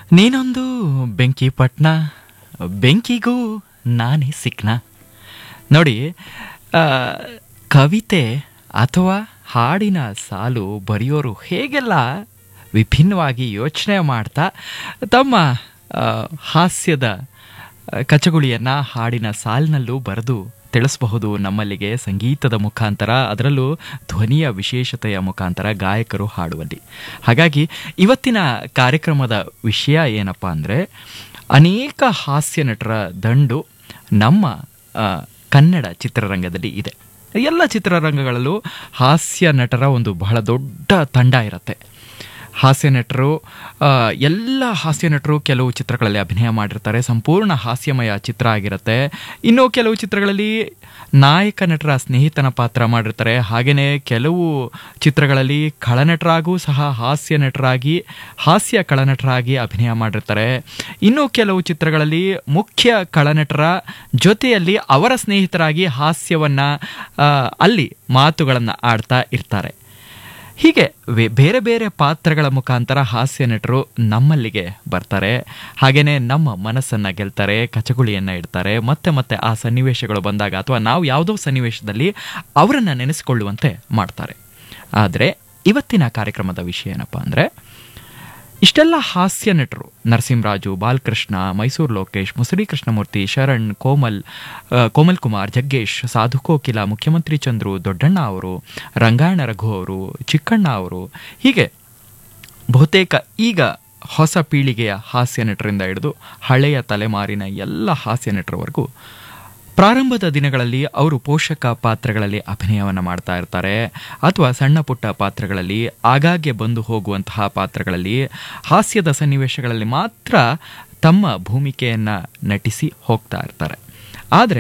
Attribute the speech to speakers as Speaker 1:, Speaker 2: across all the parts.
Speaker 1: ನೀನೊಂದು ಬೆಂಕಿ ಪಟ್ನ ಬೆಂಕಿಗೂ ನಾನೇ ಸಿಕ್ನ ನೋಡಿ ಆ, ಕವಿತೆ ಅಥವಾ ಹಾಡಿನ ಸಾಲು ಬರೆಯೋರು ಹೇಗೆಲ್ಲ ವಿಭಿನ್ನವಾಗಿ ಯೋಚನೆ ಮಾಡ್ತಾ ತಮ್ಮ ಆ, ಹಾಸ್ಯದ ಆ, ಕಚಗುಳಿಯನ್ನ ಹಾಡಿನ ಸಾಲಿನಲ್ಲೂ ಬರೆದು ತಿಳಿಸಬಹುದು ನಮ್ಮಲ್ಲಿಗೆ ಸಂಗೀತದ ಮುಖಾಂತರ ಅದರಲ್ಲೂ ಧ್ವನಿಯ ವಿಶೇಷತೆಯ ಮುಖಾಂತರ ಗಾಯಕರು ಹಾಡುವಲ್ಲಿ ಹಾಗಾಗಿ ಇವತ್ತಿನ ಕಾರ್ಯಕ್ರಮದ ವಿಷಯ ಏನಪ್ಪ ಅಂದರೆ ಅನೇಕ ಹಾಸ್ಯ ನಟರ ದಂಡು ನಮ್ಮ ಆ, ಕನ್ನಡ ಚಿತ್ರರಂಗದಲ್ಲಿ ಇದೆ ಎಲ್ಲ ಚಿತ್ರರಂಗಗಳಲ್ಲೂ ಹಾಸ್ಯ ನಟರ ಒಂದು ಬಹಳ ದೊಡ್ಡ ತಂಡ ಇರುತ್ತೆ ಹಾಸ್ಯ ನಟರು ಆ, ಎಲ್ಲ ಹಾಸ್ಯ ನಟರು ಕೆಲವು ಚಿತ್ರಗಳಲ್ಲಿ ಅಭಿನಯ ಮಾಡಿರ್ತಾರೆ ಸಂಪೂರ್ಣ ಹಾಸ್ಯಮಯ ಚಿತ್ರ ಆಗಿರುತ್ತೆ ಇನ್ನು ಕೆಲವು ಚಿತ್ರಗಳಲ್ಲಿ ನಾಯಕ ನಟರ ಸ್ನೇಹಿತನ ಪಾತ್ರ ಮಾಡಿರ್ತಾರೆ ಹಾಗೆಯೇ ಕೆಲವು ಚಿತ್ರಗಳಲ್ಲಿ ಖಳನಟರಾಗೂ ಸಹ ಹಾಸ್ಯ ನಟರಾಗಿ ಹಾಸ್ಯ ಖಳನಟರಾಗಿ ಅಭಿನಯ ಮಾಡಿರ್ತಾರೆ ಇನ್ನು ಕೆಲವು ಚಿತ್ರಗಳಲ್ಲಿ ಮುಖ್ಯ ಖಳನಟರ ಜೊತೆಯಲ್ಲಿ ಅವರ ಸ್ನೇಹಿತರಾಗಿ ಹಾಸ್ಯವನ್ನ ಆ, ಅಲ್ಲಿ ಮಾತುಗಳನ್ನು ಆಡ್ತಾ ಇರ್ತಾರೆ ಹೀಗೆ ವೇ- ಬೇರೆ ಬೇರೆ ಪಾತ್ರಗಳ ಮುಖಾಂತರ ಹಾಸ್ಯ ನಟರು ನಮ್ಮಲ್ಲಿಗೆ ಬರ್ತಾರೆ ಹಾಗೇನೆ ನಮ್ಮ ಮನಸ್ಸನ್ನ ಗೆಲ್ತಾರೆ ಕಚಗುಳಿಯನ್ನ ಇಡ್ತಾರೆ ಮತ್ತೆ ಮತ್ತೆ ಆ ಸನ್ನಿವೇಶಗಳು ಬಂದಾಗ ಅಥವಾ ನಾವು ಯಾವುದೋ ಸನ್ನಿವೇಶದಲ್ಲಿ ಅವರನ್ನ ನೆನೆಸಿಕೊಳ್ಳುವಂತೆ ಮಾಡ್ತಾರೆ ಆದರೆ ಇವತ್ತಿನ ಕಾರ್ಯಕ್ರಮದ ವಿಷಯ ಏನಪ್ಪಾ ಅಂದ್ರೆ ಇಷ್ಟೆಲ್ಲ ಹಾಸ್ಯ ನಟರು ನರಸಿಂಹರಾಜು ಬಾಲಕೃಷ್ಣ ಮೈಸೂರು ಲೋಕೇಶ್ ಮುಸರಿ ಕೃಷ್ಣಮೂರ್ತಿ ಶರಣ್ ಕೋಮಲ್ ಆ, ಕೋಮಲ್ ಕುಮಾರ್ ಜಗ್ಗೇಶ್ ಸಾಧು ಕೋಕಿಲ ಮುಖ್ಯಮಂತ್ರಿ ಚಂದ್ರು ದೊಡ್ಡಣ್ಣ ಅವರು ರಂಗಾಯಣ ರಘು ಅವರು ಚಿಕ್ಕಣ್ಣ ಅವರು ಹೀಗೆ ಬಹುತೇಕ ಈಗ ಹೊಸ ಪೀಳಿಗೆಯ ಹಾಸ್ಯ ನಟರಿಂದ ಹಿಡಿದು ಹಳೆಯ ತಲೆಮಾರಿನ ಎಲ್ಲ ಹಾಸ್ಯ ನಟರವರೆಗೂ ಪ್ರಾರಂಭದ ದಿನಗಳಲ್ಲಿ ಅವರು ಪೋಷಕ ಪಾತ್ರಗಳಲ್ಲಿ ಅಭಿನಯವನ್ನು ಮಾಡ್ತಾ ಇರ್ತಾರೆ ಅಥವಾ ಸಣ್ಣ ಪುಟ್ಟ ಪಾತ್ರಗಳಲ್ಲಿ ಆಗಾಗ್ಗೆ ಬಂದು ಹೋಗುವಂತಹ ಪಾತ್ರಗಳಲ್ಲಿ ಹಾಸ್ಯದ ಸನ್ನಿವೇಶಗಳಲ್ಲಿ ಮಾತ್ರ ತಮ್ಮ ಭೂಮಿಕೆಯನ್ನು ನಟಿಸಿ ಹೋಗ್ತಾ ಇರ್ತಾರೆ ಆದರೆ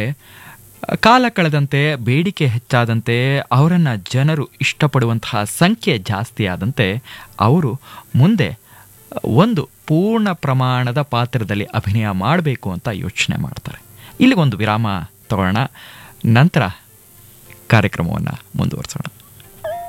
Speaker 1: ಕಾಲ ಕಳೆದಂತೆ ಬೇಡಿಕೆ ಹೆಚ್ಚಾದಂತೆ ಅವರನ್ನು ಜನರು ಇಷ್ಟಪಡುವಂತಹ ಸಂಖ್ಯೆ ಜಾಸ್ತಿ ಆದಂತೆ ಅವರು ಮುಂದೆ ಒಂದು ಪೂರ್ಣ ಪ್ರಮಾಣದ ಪಾತ್ರದಲ್ಲಿ ಅಭಿನಯ ಮಾಡಬೇಕು ಅಂತ ಯೋಚನೆ ಮಾಡ್ತಾರೆ ಇಲ್ಲಿ ಒಂದು ವಿರಾಮ ತಗೊಳ್ಳೋಣ ನಂತರ ಕಾರ್ಯಕ್ರಮವನ್ನು ಮುಂದುವರಿಸೋಣ